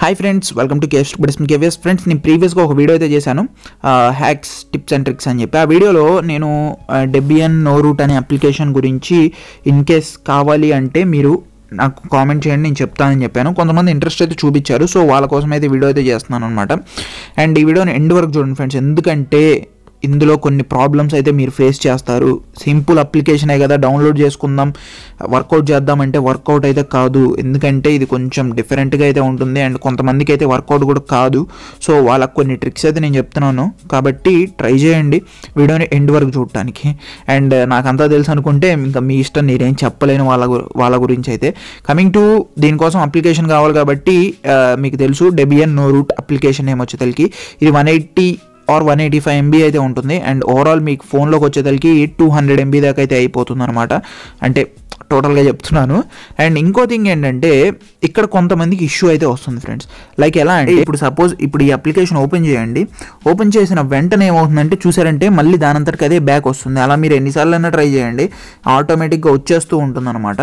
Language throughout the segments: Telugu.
hi friends welcome to KS బడిస్మ్ కేవియస్ ఫ్రెండ్స్ నేను ప్రీవియస్గా ఒక వీడియో అయితే చేశాను హ్యాక్స్ టిప్స్ అండ్ ట్రిక్స్ అని చెప్పి ఆ వీడియోలో నేను డెబియన్ నో రూట్ అనే అప్లికేషన్ గురించి ఇన్ కేస్ కావాలి అంటే మీరు నాకు కామెంట్ చేయండి నేను చెప్తానని చెప్పాను కొంతమంది ఇంట్రెస్ట్ అయితే చూపించారు సో వాళ్ళ కోసం అయితే వీడియో అయితే చేస్తున్నాను అనమాట అండ్ ఈ వీడియోని ఎండ్ వరకు చూడండి ఫ్రెండ్స్ ఎందుకంటే ఇందులో కొన్ని ప్రాబ్లమ్స్ అయితే మీరు ఫేస్ చేస్తారు సింపుల్ అప్లికేషనే కదా డౌన్లోడ్ చేసుకుందాం వర్కౌట్ చేద్దామంటే వర్కౌట్ అయితే కాదు ఎందుకంటే ఇది కొంచెం డిఫరెంట్గా అయితే ఉంటుంది అండ్ కొంతమందికి అయితే వర్కౌట్ కూడా కాదు సో వాళ్ళకి కొన్ని ట్రిక్స్ అయితే నేను చెప్తున్నాను కాబట్టి ట్రై చేయండి వీడియోని ఎండ్ వరకు చూడటానికి అండ్ నాకంతా తెలుసు అనుకుంటే ఇంకా మీ ఇష్టం నేనేం చెప్పలేను వాళ్ళ గు- వాళ్ళ గురించి అయితే కమింగ్ టు దీనికోసం అప్లికేషన్ కావాలి కాబట్టి ఆ, మీకు తెలుసు డెబియన్ నో రూట్ అప్లికేషన్ ఏమొచ్చేతలకి ఇది one eighty or one eighty five MB అయితే ఉంటుంది అండ్ ఓవరాల్ మీకు ఫోన్లోకి వచ్చేసరికి టూ హండ్రెడ్ ఎంబీ దాకా అయితే అయిపోతుంది అనమాట అంటే టోటల్గా చెప్తున్నాను అండ్ ఇంకో థింగ్ ఏంటంటే ఇక్కడ కొంతమందికి ఇష్యూ అయితే వస్తుంది ఫ్రెండ్స్ లైక్ ఎలా అంటే ఇప్పుడు సపోజ్ ఇప్పుడు ఈ అప్లికేషన్ ఓపెన్ చేయండి ఓపెన్ చేసిన వెంటనే ఏమవుతుందంటే చూసారంటే మళ్ళీ దానంతటికి అదే బ్యాక్ వస్తుంది అలా మీరు ఎన్నిసార్లు అయినా ట్రై చేయండి ఆటోమేటిక్గా వచ్చేస్తూ ఉంటుంది అనమాట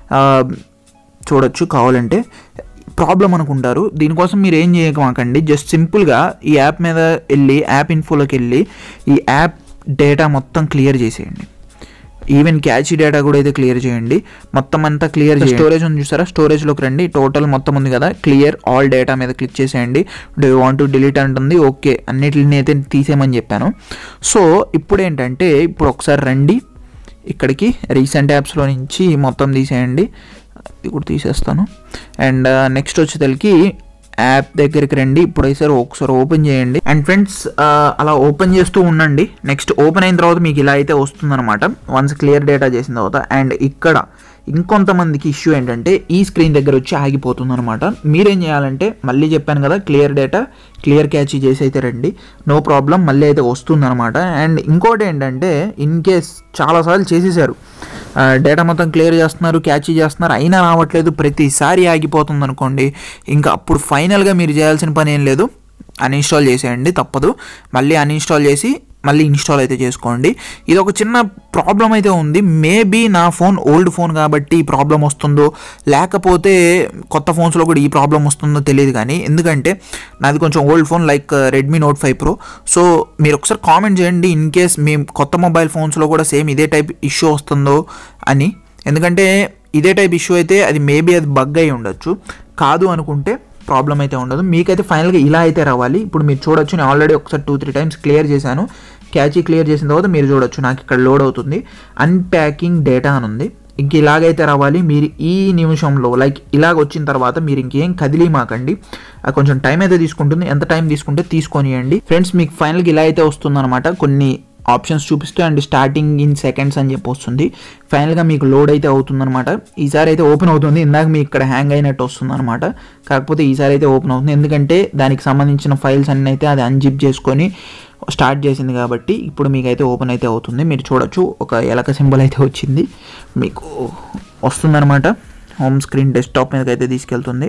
చూడొచ్చు కావాలంటే ప్రాబ్లం అనుకుంటారు దీనికోసం మీరు ఏం చేయకమాకండి జస్ట్ సింపుల్గా ఈ యాప్ మీద వెళ్ళి యాప్ ఇన్ఫోలోకి వెళ్ళి ఈ యాప్ డేటా మొత్తం క్లియర్ చేసేయండి ఈవెన్ క్యాచీ డేటా కూడా అయితే క్లియర్ చేయండి మొత్తం అంతా క్లియర్ స్టోరేజ్ ఉంది చూసారా స్టోరేజ్లోకి రండి టోటల్ మొత్తం ఉంది కదా క్లియర్ ఆల్ డేటా మీద క్లిక్ చేసేయండి డూ వాంట్ టు డిలీట్ అంటుంది ఓకే అన్నిటిని అయితే తీసేయమని చెప్పాను సో ఇప్పుడు ఏంటంటే ఇప్పుడు ఒకసారి రండి ఇక్కడికి రీసెంట్ యాప్స్లో నుంచి మొత్తం తీసేయండి ఇది కూడా తీసేస్తాను అండ్ నెక్స్ట్ వచ్చేసరికి యాప్ దగ్గరికి రండి ఇప్పుడు ఒకసారి ఒకసారి ఓపెన్ చేయండి అండ్ ఫ్రెండ్స్ అలా ఓపెన్ చేస్తూ ఉండండి నెక్స్ట్ ఓపెన్ అయిన తర్వాత మీకు ఇలా అయితే వస్తుందన్నమాట వన్స్ క్లియర్ డేటా చేసిన తర్వాత అండ్ ఇక్కడ ఇంకొంతమందికి ఇష్యూ ఏంటంటే ఈ స్క్రీన్ దగ్గర వచ్చి ఆగిపోతుంది అనమాట మీరేం చేయాలంటే మళ్ళీ చెప్పాను కదా క్లియర్ డేటా క్లియర్ క్యాచ్ చేసి అయితే రండి నో ప్రాబ్లం మళ్ళీ అయితే వస్తుందన్నమాట అండ్ ఇంకోటి ఏంటంటే ఇన్ కేస్ చాలాసార్లు చేసేసారు డేటా మొత్తం క్లియర్ చేస్తున్నారు క్యాచ్ చేస్తున్నారు అయినా రావట్లేదు ప్రతిసారి ఆగిపోతుంది అనుకోండి ఇంకా అప్పుడు ఫైనల్గా మీరు చేయాల్సిన పని ఏం లేదు అన్ఇన్స్టాల్ చేసేయండి తప్పదు మళ్ళీ అన్ఇన్స్టాల్ చేసి మళ్ళీ ఇన్స్టాల్ అయితే చేసుకోండి ఇది ఒక చిన్న ప్రాబ్లం అయితే ఉంది మేబీ నా ఫోన్ ఓల్డ్ ఫోన్ కాబట్టి ఈ ప్రాబ్లం వస్తుందో లేకపోతే కొత్త ఫోన్స్లో కూడా ఈ ప్రాబ్లం వస్తుందో తెలియదు కానీ ఎందుకంటే నాది కొంచెం old phone like Redmi note five pro so మీరు ఒకసారి కామెంట్ చేయండి ఇన్ కేస్ మీ కొత్త మొబైల్ ఫోన్స్లో కూడా సేమ్ ఇదే టైప్ ఇష్యూ వస్తుందో అని ఎందుకంటే ఇదే టైప్ ఇష్యూ అయితే అది మేబీ అది బగ్ అయి ఉండొచ్చు కాదు అనుకుంటే ప్రాబ్లం అయితే ఉండదు మీకైతే ఫైనల్గా ఇలా అయితే రావాలి ఇప్పుడు మీరు చూడొచ్చు నేను ఆల్రెడీ ఒకసారి టూ త్రీ టైమ్స్ క్లియర్ చేశాను క్యాచీ క్లియర్ చేసిన తర్వాత మీరు చూడొచ్చు నాకు ఇక్కడ లోడ్ అవుతుంది అన్ప్యాకింగ్ డేటా అని ఉంది ఇంక ఇలాగైతే రావాలి మీరు ఈ నిమిషంలో లైక్ ఇలాగ వచ్చిన తర్వాత మీరు ఇంకేం కదిలి మాకండి అది కొంచెం టైం అయితే తీసుకుంటుంది ఎంత టైం తీసుకుంటే తీసుకొనియండి ఫ్రెండ్స్ మీకు ఫైనల్గా ఇలా అయితే వస్తుందన్నమాట కొన్ని ఆప్షన్స్ చూపిస్తే అండ్ స్టార్టింగ్ ఇన్ సెకండ్స్ అని చెప్పి వస్తుంది ఫైనల్గా మీకు లోడ్ అయితే అవుతుందన్నమాట ఈసారి అయితే ఓపెన్ అవుతుంది ఇందాక మీకు ఇక్కడ హ్యాంగ్ అయినట్టు వస్తుందన్నమాట కాకపోతే ఈసారి అయితే ఓపెన్ అవుతుంది ఎందుకంటే దానికి సంబంధించిన ఫైల్స్ అన్నీ అయితే అది అన్జిప్ చేసుకొని స్టార్ట్ చేసింది కాబట్టి ఇప్పుడు మీకు అయితే ఓపెన్ అయితే అవుతుంది మీరు చూడొచ్చు ఒక ఎలక సింబల్ అయితే వచ్చింది మీకు వస్తుందన్నమాట హోమ్ స్క్రీన్ డెస్క్టాప్ మీదకి అయితే తీసుకెళ్తుంది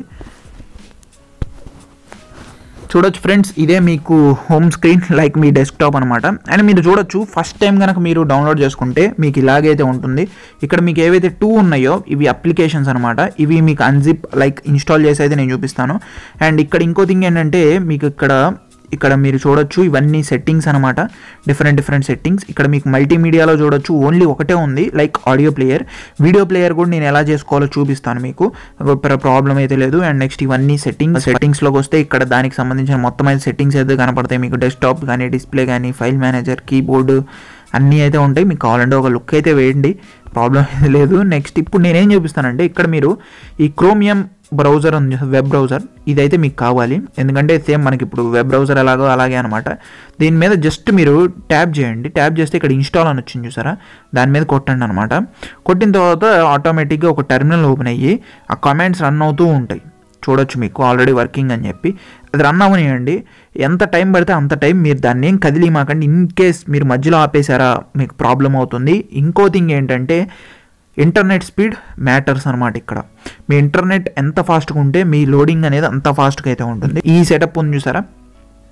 చూడొచ్చు ఫ్రెండ్స్ ఇదే మీకు హోమ్ స్క్రీన్ లైక్ మీ డెస్క్టాప్ అనమాట అండ్ మీరు చూడొచ్చు ఫస్ట్ టైం కనుక మీరు డౌన్లోడ్ చేసుకుంటే మీకు ఇలాగైతే ఉంటుంది ఇక్కడ మీకు ఏవైతే టూ ఉన్నాయో ఇవి అప్లికేషన్స్ అనమాట ఇవి మీకు అన్జిప్ లైక్ ఇన్స్టాల్ చేసి అయితే నేను చూపిస్తాను అండ్ ఇక్కడ ఇంకో థింగ్ ఏంటంటే మీకు ఇక్కడ ఇక్కడ మీరు చూడొచ్చు ఇవన్నీ సెట్టింగ్స్ అనమాట డిఫరెంట్ డిఫరెంట్ సెట్టింగ్స్ ఇక్కడ మీకు మల్టీమీడియాలో చూడొచ్చు ఓన్లీ ఒకటే ఉంది like audio player video player కూడా నేను ఎలా చేసుకోవాలో చూపిస్తాను మీకు ప్రాబ్లం అయితే లేదు అండ్ నెక్స్ట్ ఇవన్నీ సెట్టింగ్స్ సెట్టింగ్స్లోకి వస్తే ఇక్కడ దానికి సంబంధించిన మొత్తం అయితే సెట్టింగ్స్ అయితే కనపడతాయి మీకు డెస్క్టాప్ కానీ డిస్ప్లే కానీ ఫైల్ మేనేజర్ కీబోర్డు అన్నీ అయితే ఉంటాయి మీకు కావాలంటే ఒక లుక్ అయితే వేయండి ప్రాబ్లం అయితే లేదు నెక్స్ట్ ఇప్పుడు నేనేం చూపిస్తానంటే ఇక్కడ మీరు ఈ క్రోమియం బ్రౌజర్ ఉంది వెబ్ బ్రౌజర్ ఇదైతే మీకు కావాలి ఎందుకంటే సేమ్ మనకి ఇప్పుడు వెబ్ బ్రౌజర్ ఎలాగో అలాగే అనమాట దీని మీద జస్ట్ మీరు ట్యాప్ చేయండి ట్యాప్ చేస్తే ఇక్కడ ఇన్స్టాల్ అని వచ్చింది చూసారా దాని మీద కొట్టండి అనమాట కొట్టిన తర్వాత ఆటోమేటిక్గా ఒక టెర్మినల్ ఓపెన్ అయ్యి ఆ కమెంట్స్ రన్ అవుతూ ఉంటాయి చూడొచ్చు మీకు ఆల్రెడీ వర్కింగ్ అని చెప్పి అది రన్ అవ్వనియండి ఎంత టైం పడితే అంత టైం మీరు దాన్ని ఏం కదిలి మాకండి ఇన్ కేస్ మీరు మధ్యలో ఆపేశారా మీకు ప్రాబ్లం అవుతుంది ఇంకో థింగ్ ఏంటంటే ఇంటర్నెట్ స్పీడ్ మ్యాటర్స్ అనమాట ఇక్కడ మీ ఇంటర్నెట్ ఎంత ఫాస్ట్గా ఉంటే మీ లోడింగ్ అనేది అంత ఫాస్ట్గా అయితే ఉంటుంది ఈ సెటప్ ఉంది చూసారా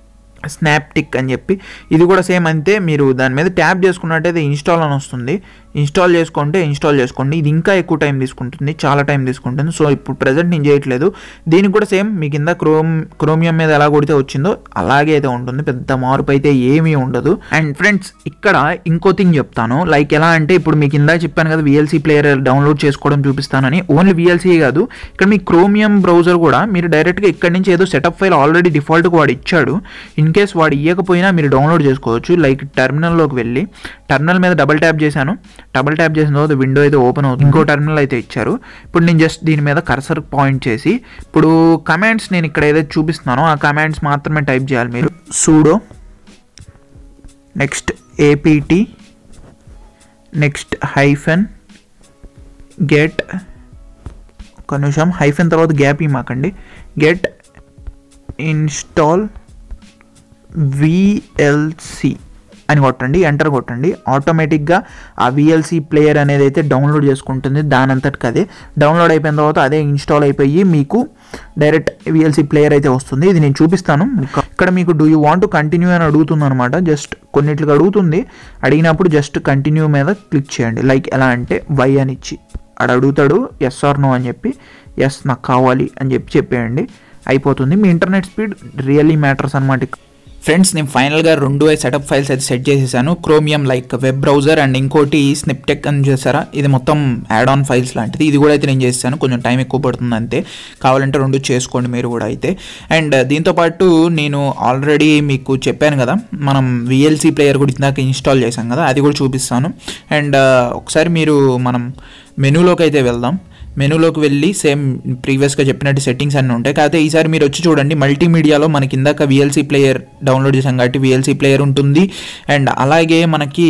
స్నాప్టిక్ అని చెప్పి ఇది కూడా సేమ్ అంతే మీరు దాని మీద ట్యాప్ చేసుకున్నట్టయితే ఇన్స్టాల్ అని వస్తుంది ఇన్స్టాల్ చేసుకుంటే ఇన్స్టాల్ చేసుకోండి ఇది ఇంకా ఎక్కువ టైం తీసుకుంటుంది చాలా టైం తీసుకుంటుంది సో ఇప్పుడు ప్రజెంట్ నేను చేయట్లేదు దీనికి కూడా సేమ్ మీ కింద క్రోమ్ క్రోమియం మీద ఎలా కొడితే వచ్చిందో అలాగే అయితే ఉంటుంది పెద్ద మార్పు అయితే ఏమీ ఉండదు అండ్ ఫ్రెండ్స్ ఇక్కడ ఇంకో థింగ్ చెప్తాను లైక్ ఎలా అంటే ఇప్పుడు మీకు కింద చెప్పాను కదా విఎల్సీ ప్లేయర్ డౌన్లోడ్ చేసుకోవడం చూపిస్తానని ఓన్లీ విఎల్సీ కాదు ఇక్కడ మీ క్రోమియం బ్రౌజర్ కూడా మీరు డైరెక్ట్గా ఇక్కడ నుంచి ఏదో సెటప్ ఫైల్ ఆల్రెడీ డిఫాల్ట్గా వాడు ఇచ్చాడు ఇన్ కేస్ వాడు ఇవ్వకపోయినా మీరు డౌన్లోడ్ చేసుకోవచ్చు లైక్ టెర్మినల్లోకి వెళ్ళి టెర్మినల్ మీద డబుల్ ట్యాప్ చేశాను డబుల్ ట్యాప్ చేసిన తర్వాత విండో అయితే ఓపెన్ అవుతుంది ఇంకో టెర్మినల్ అయితే ఇచ్చారు ఇప్పుడు నేను జస్ట్ దీని మీద కర్సర్ పాయింట్ చేసి ఇప్పుడు కమాండ్స్ నేను ఇక్కడ ఏదైతే చూపిస్తున్నానో ఆ కమాండ్స్ మాత్రమే టైప్ చేయాలి మీరు sudo next APT next hyphen get ఒక నిమిషం హైఫెన్ తర్వాత గ్యాప్ ఇవ్వమాకండి గెట్ ఇన్స్టాల్ విఎల్సి అని కొట్టండి ఎంటర్ కొట్టండి ఆటోమేటిక్గా ఆ విఎల్సి ప్లేయర్ అనేది అయితే డౌన్లోడ్ చేసుకుంటుంది దాని అంతటికి అదే డౌన్లోడ్ అయిపోయిన తర్వాత అదే ఇన్స్టాల్ అయిపోయి మీకు డైరెక్ట్ విఎల్సి ప్లేయర్ అయితే వస్తుంది ఇది నేను చూపిస్తాను ఇక్కడ మీకు డూ యూ వాంట్ కంటిన్యూ అని అడుగుతుంది అనమాట జస్ట్ కొన్నిట్లకి అడుగుతుంది అడిగినప్పుడు జస్ట్ కంటిన్యూ మీద క్లిక్ చేయండి లైక్ ఎలా అంటే వై అని ఇచ్చి అక్కడ అడుగుతాడు ఎస్ ఆర్ నో అని చెప్పి ఎస్ నాకు కావాలి అని చెప్పి చెప్పేయండి అయిపోతుంది మీ ఇంటర్నెట్ స్పీడ్ రియల్లీ మ్యాటర్స్ అనమాట ఫ్రెండ్స్ నేను ఫైనల్గా రెండు సెటప్ ఫైల్స్ అయితే సెట్ చేసేసాను Chromium like web browser and ఇంకోటి స్నిప్టెక్ అని చేశారా ఇది మొత్తం యాడ్ ఆన్ ఫైల్స్ లాంటిది ఇది కూడా అయితే నేను చేశాను కొంచెం టైం ఎక్కువ పడుతుంది అంతే కావాలంటే రెండు చేసుకోండి మీరు కూడా అయితే అండ్ దీంతోపాటు నేను ఆల్రెడీ మీకు చెప్పాను కదా మనం విఎల్సి ప్లేయర్ కూడా ఇందాక ఇన్స్టాల్ చేశాం కదా అది కూడా చూపిస్తాను అండ్ ఒకసారి మీరు మనం మెనూలోకి అయితే వెళ్దాం మెనూలోకి వెళ్ళి సేమ్ ప్రీవియస్గా చెప్పినట్టు సెట్టింగ్స్ అన్నీ ఉంటాయి కాకపోతే ఈసారి మీరు వచ్చి చూడండి మల్టీమీడియాలో మనకి ఇందాక విఎల్సీ ప్లేయర్ డౌన్లోడ్ చేసాం కాబట్టి విఎల్సీ ప్లేయర్ ఉంటుంది అండ్ అలాగే మనకి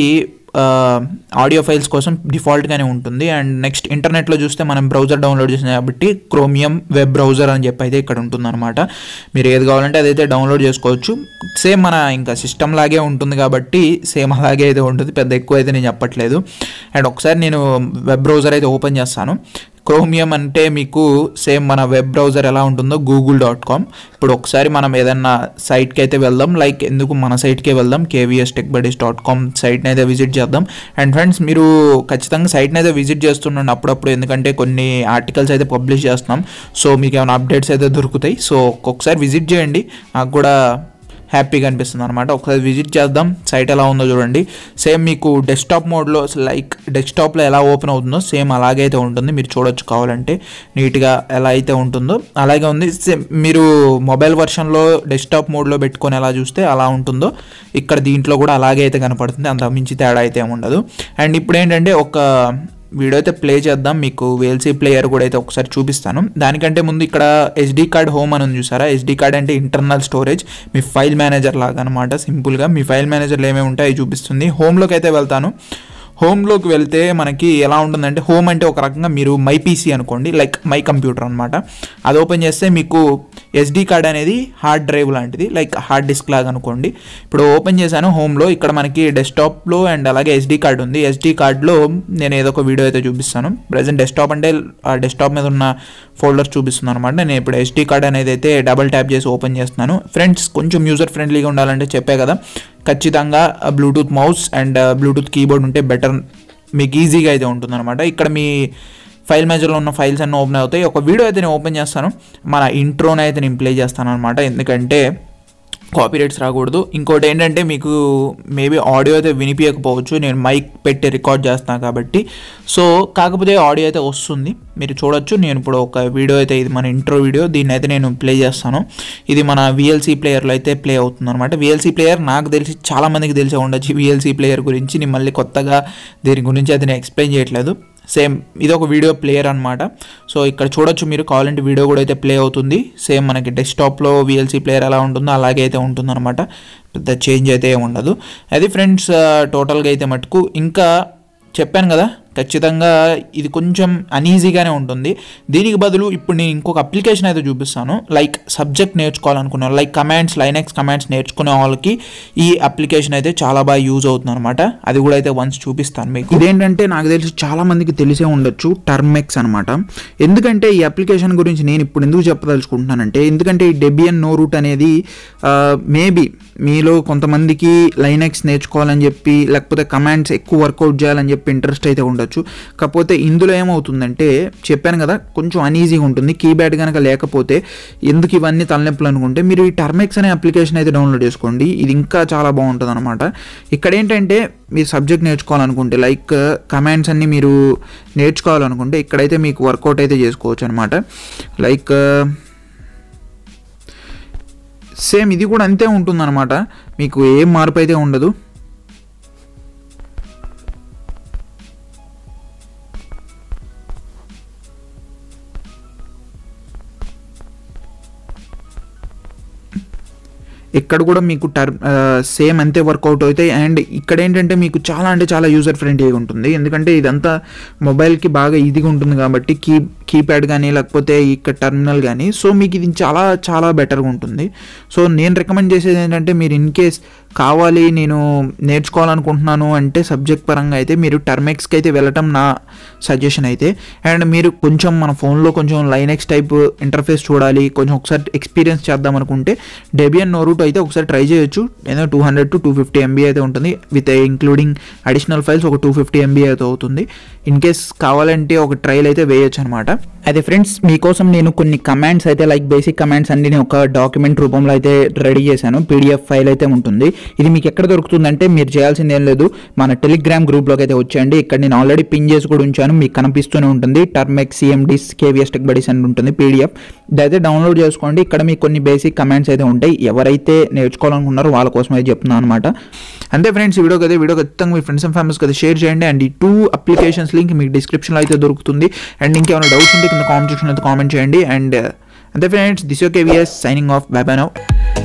ఆడియో ఫైల్స్ కోసం డిఫాల్ట్గానే ఉంటుంది అండ్ నెక్స్ట్ ఇంటర్నెట్లో చూస్తే మనం బ్రౌజర్ డౌన్లోడ్ చేసాం కాబట్టి క్రోమియం వెబ్ బ్రౌజర్ అని చెప్పి అయితే ఇక్కడ ఉంటుందన్నమాట మీరు ఏది కావాలంటే అదైతే డౌన్లోడ్ చేసుకోవచ్చు సేమ్ మన ఇంకా సిస్టమ్ లాగే ఉంటుంది కాబట్టి సేమ్ అలాగే అయితే ఉంటుంది పెద్ద ఎక్కువ అయితే నేను చెప్పట్లేదు అండ్ ఒకసారి నేను వెబ్ బ్రౌజర్ అయితే ఓపెన్ చేస్తాను క్రోమియం అంటే మీకు సేమ్ మన వెబ్ బ్రౌజర్ ఎలా ఉంటుందో గూగుల్ డాట్ కామ్ ఇప్పుడు ఒకసారి మనం ఏదన్నా సైట్కి అయితే వెళ్దాం లైక్ ఎందుకు మన సైట్కే వెళ్దాం KVS tech buddies dot com సైట్ని అయితే విజిట్ చేద్దాం అండ్ ఫ్రెండ్స్ మీరు ఖచ్చితంగా సైట్ని అయితే విజిట్ చేస్తుండండి అప్పుడప్పుడు ఎందుకంటే కొన్ని ఆర్టికల్స్ అయితే పబ్లిష్ చేస్తున్నాం సో మీకు ఏమైనా అప్డేట్స్ అయితే దొరుకుతాయి సో ఒక్కొక్కసారి విజిట్ చేయండి నాకు కూడా హ్యాపీగా అనిపిస్తుంది అనమాట ఒకసారి విజిట్ చేద్దాం సైట్ ఎలా ఉందో చూడండి సేమ్ మీకు డెస్క్టాప్ మోడ్లో లైక్ డెస్క్టాప్లో ఎలా ఓపెన్ అవుతుందో సేమ్ అలాగే అయితే ఉంటుంది మీరు చూడొచ్చు కావాలంటే నీట్గా ఎలా అయితే ఉంటుందో అలాగే ఉంది సేమ్ మీరు మొబైల్ వర్షన్లో డెస్క్టాప్ మోడ్లో పెట్టుకొని ఎలా చూస్తే అలా ఉంటుందో ఇక్కడ దీంట్లో కూడా అలాగే అయితే కనపడుతుంది అంత మించి తేడా అయితే ఏమి ఉండదు అండ్ ఇప్పుడు ఏంటంటే ఒక వీడియో అయితే ప్లే చేద్దాం మీకు వేల్సీ ప్లేయర్ కూడా అయితే ఒకసారి చూపిస్తాను దానికంటే ముందు ఇక్కడ ఎస్డి కార్డ్ హోమ్ అని ఉంది చూసారా ఎస్డి కార్డ్ అంటే ఇంటర్నల్ స్టోరేజ్ మీ ఫైల్ మేనేజర్ లాగా అనమాట సింపుల్గా మీ ఫైల్ మేనేజర్లో ఏమేమి ఉంటాయో చూపిస్తుంది హోమ్లోకి అయితే వెళ్తాను హోమ్లోకి వెళ్తే మనకి ఎలా ఉంటుందంటే హోమ్ అంటే ఒక రకంగా మీరు మై పీసీ అనుకోండి లైక్ మై కంప్యూటర్ అనమాట అది ఓపెన్ చేస్తే మీకు ఎస్డి కార్డ్ అనేది హార్డ్ డ్రైవ్ లాంటిది లైక్ హార్డ్ డిస్క్ లాగా అనుకోండి ఇప్పుడు ఓపెన్ చేశాను హోమ్లో ఇక్కడ మనకి డెస్క్టాప్లో అండ్ అలాగే ఎస్డి కార్డ్ ఉంది ఎస్డి కార్డ్లో నేను ఏదో ఒక వీడియో అయితే చూపిస్తాను ప్రజెంట్ డెస్క్టాప్ అంటే ఆ డెస్క్టాప్ మీద ఉన్న ఫోల్డర్ చూపిస్తున్నాను అనమాట నేను ఇప్పుడు ఎస్డి కార్డ్ అనేది అయితే డబల్ ట్యాప్ చేసి ఓపెన్ చేస్తున్నాను ఫ్రెండ్స్ కొంచెం యూజర్ ఫ్రెండ్లీగా ఉండాలంటే చెప్పే కదా ఖచ్చితంగా Bluetooth mouse and Bluetooth keyboard ఉంటే బెటర్ మీకు ఈజీగా అయితే ఉంటుందన్నమాట ఇక్కడ మీ ఫైల్ మేనేజర్లో ఉన్న ఫైల్స్ అన్నీ ఓపెన్ అవుతాయి ఒక వీడియో అయితే నేను ఓపెన్ చేస్తాను మన ఇంట్రోని అయితే నేను ప్లే చేస్తాను అనమాట ఎందుకంటే కాపీరైట్స్ రాకూడదు ఇంకోటి ఏంటంటే మీకు మేబీ ఆడియో అయితే వినిపించకపోవచ్చు నేను మైక్ పెట్టి రికార్డ్ చేస్తాను కాబట్టి సో కాకపోతే ఆడియో అయితే వస్తుంది మీరు చూడొచ్చు నేను ఇప్పుడు ఒక వీడియో అయితే ఇది మన ఇంట్రో వీడియో దీన్ని అయితే నేను ప్లే చేస్తాను ఇది మన విఎల్సీ ప్లేయర్లో అయితే ప్లే అవుతుంది అనమాట విఎల్సీ ప్లేయర్ నాకు తెలిసి చాలా మందికి తెలిసే ఉండొచ్చు విఎల్సీ ప్లేయర్ గురించి నేను మళ్ళీ కొత్తగా దీని గురించి అయితే నేను ఎక్స్ప్లెయిన్ చేయట్లేదు సేమ్ ఇది ఒక వీడియో ప్లేయర్ అనమాట సో ఇక్కడ చూడొచ్చు మీరు కావాలంటే వీడియో కూడా అయితే ప్లే అవుతుంది సేమ్ మనకి డెస్క్టాప్లో విఎల్సీ ప్లేయర్ ఎలా ఉంటుందో అలాగే అయితే ఉంటుందన్నమాట పెద్ద చేంజ్ అయితే ఏమి ఉండదు అది ఫ్రెండ్స్ టోటల్గా అయితే మటుకు ఇంకా చెప్పాను కదా ఖచ్చితంగా ఇది కొంచెం అనీజీగానే ఉంటుంది దీనికి బదులు ఇప్పుడు నేను ఇంకొక అప్లికేషన్ అయితే చూపిస్తాను లైక్ సబ్జెక్ట్ నేర్చుకోవాలనుకున్న లైక్ కమాండ్స్ లైనెక్స్ కమాండ్స్ నేర్చుకునే వాళ్ళకి ఈ అప్లికేషన్ అయితే చాలా బాగా యూజ్ అవుతుంది అనమాట అది కూడా అయితే వన్స్ చూపిస్తాను మీకు ఇదేంటంటే నాకు తెలిసి చాలా మందికి తెలిసే ఉండొచ్చు టర్మెక్స్ అనమాట ఎందుకంటే ఈ అప్లికేషన్ గురించి నేను ఇప్పుడు ఎందుకు చెప్పదలుచుకుంటున్నానంటే ఎందుకంటే ఈ డెబియన్ నో రూట్ అనేది మేబీ మీలో కొంతమందికి లైనెక్స్ నేర్చుకోవాలని చెప్పి లేకపోతే కమాండ్స్ ఎక్కువ వర్కౌట్ చేయాలని చెప్పి ఇంట్రెస్ట్ అయితే ఉండొచ్చు కాకపోతే ఇందులో ఏమవుతుందంటే చెప్పాను కదా కొంచెం అన్ఈజీగా ఉంటుంది కీప్యాడ్ కనుక లేకపోతే ఎందుకు ఇవన్నీ తలనొప్పులు అనుకుంటే మీరు ఈ టర్మెక్స్ అనే అప్లికేషన్ అయితే డౌన్లోడ్ చేసుకోండి ఇది ఇంకా చాలా బాగుంటుంది అనమాట ఇక్కడ ఏంటంటే మీరు సబ్జెక్ట్ నేర్చుకోవాలనుకుంటే లైక్ కమాండ్స్ అన్ని మీరు నేర్చుకోవాలనుకుంటే ఇక్కడైతే మీకు వర్కౌట్ అయితే చేసుకోవచ్చు అనమాట లైక్ సేమ్ ఇది కూడా అంతే ఉంటుందన్నమాట మీకు ఏం మార్పు అయితే ఉండదు ఇక్కడ కూడా మీకు టర్మ్ సేమ్ అంతే వర్కౌట్ అవుతాయి అండ్ ఇక్కడ ఏంటంటే మీకు చాలా అంటే చాలా యూజర్ ఫ్రెండ్లీగా ఉంటుంది ఎందుకంటే ఇదంతా మొబైల్కి బాగా ఈజీగా ఉంటుంది కాబట్టి కీ కీప్యాడ్ కానీ లేకపోతే ఇక్కడ టర్మినల్ కానీ సో మీకు ఇది చాలా చాలా బెటర్గా ఉంటుంది సో నేను రికమెండ్ చేసేది ఏంటంటే మీరు ఇన్ కేస్ కావాలి నేను నేర్చుకోవాలనుకుంటున్నాను అంటే సబ్జెక్ట్ పరంగా అయితే మీరు టర్మెక్స్కి అయితే వెళ్ళటం నా సజెషన్ అయితే అండ్ మీరు కొంచెం మన ఫోన్లో కొంచెం లైనెక్స్ టైప్ ఇంటర్ఫేస్ చూడాలి కొంచెం ఒకసారి ఎక్స్పీరియన్స్ చేద్దాం అనుకుంటే డెబియన్ నోరూట్ అయితే ఒకసారి ట్రై చేయొచ్చు ఏదో two hundred to two fifty MB అయితే ఉంటుంది విత్ ఇంక్లూడింగ్ అడిషనల్ ఫైల్స్ ఒక టూ ఫిఫ్టీ ఎంబీ అయితే అవుతుంది ఇన్ కేస్ కావాలంటే ఒక ట్రైల్ అయితే వేయొచ్చు అనమాట అయితే ఫ్రెండ్స్ మీకోసం నేను కొన్ని కమాండ్స్ అయితే లైక్ బేసిక్ కమాండ్స్ అన్ని నేను ఒక డాక్యుమెంట్ రూపంలో అయితే రెడీ చేశాను పీడిఎఫ్ ఫైల్ అయితే ఉంటుంది ఇది మీకు ఎక్కడ దొరుకుతుందంటే మీరు చేయాల్సింది ఏం లేదు మన టెలిగ్రామ్ గ్రూప్లోకి అయితే వచ్చేయండి ఇక్కడ నేను ఆల్రెడీ పిన్ చేసి కూడా ఉంచాను మీకు కనిపిస్తూనే ఉంటుంది టర్మెక్ సిఎండిస్ కేవీఎస్ టెక్ బడీస్ అని ఉంటుంది పీడిఎఫ్ ఇదైతే డౌన్లోడ్ చేసుకోండి ఇక్కడ మీకు కొన్ని బేసిక్ కమాండ్స్ అయితే ఉంటాయి ఎవరైతే నేర్చుకోవాలనుకున్నారో వాళ్ళ కోసం అయితే చెప్తున్నాను అనమాట అంతే ఫ్రెండ్స్ ఈ వీడియోకి అయితే వీడియో ఖచ్చితంగా మీ ఫ్రెండ్స్ అండ్ ఫ్యామిలీస్కి అయితే షేర్ చేయండి అండ్ ఈ టూ అప్లికేషన్స్ లింక్ మీకు డిస్క్రిప్షన్లో అయితే దొరుకుతుంది అండ్ ఇంకేమైనా డౌట్స్ ఉంటే కింద కామెంట్ సెక్షన్లో అయితే కామెంట్ చేయండి అండ్ అంతే friends this okay VS signing off bye bye now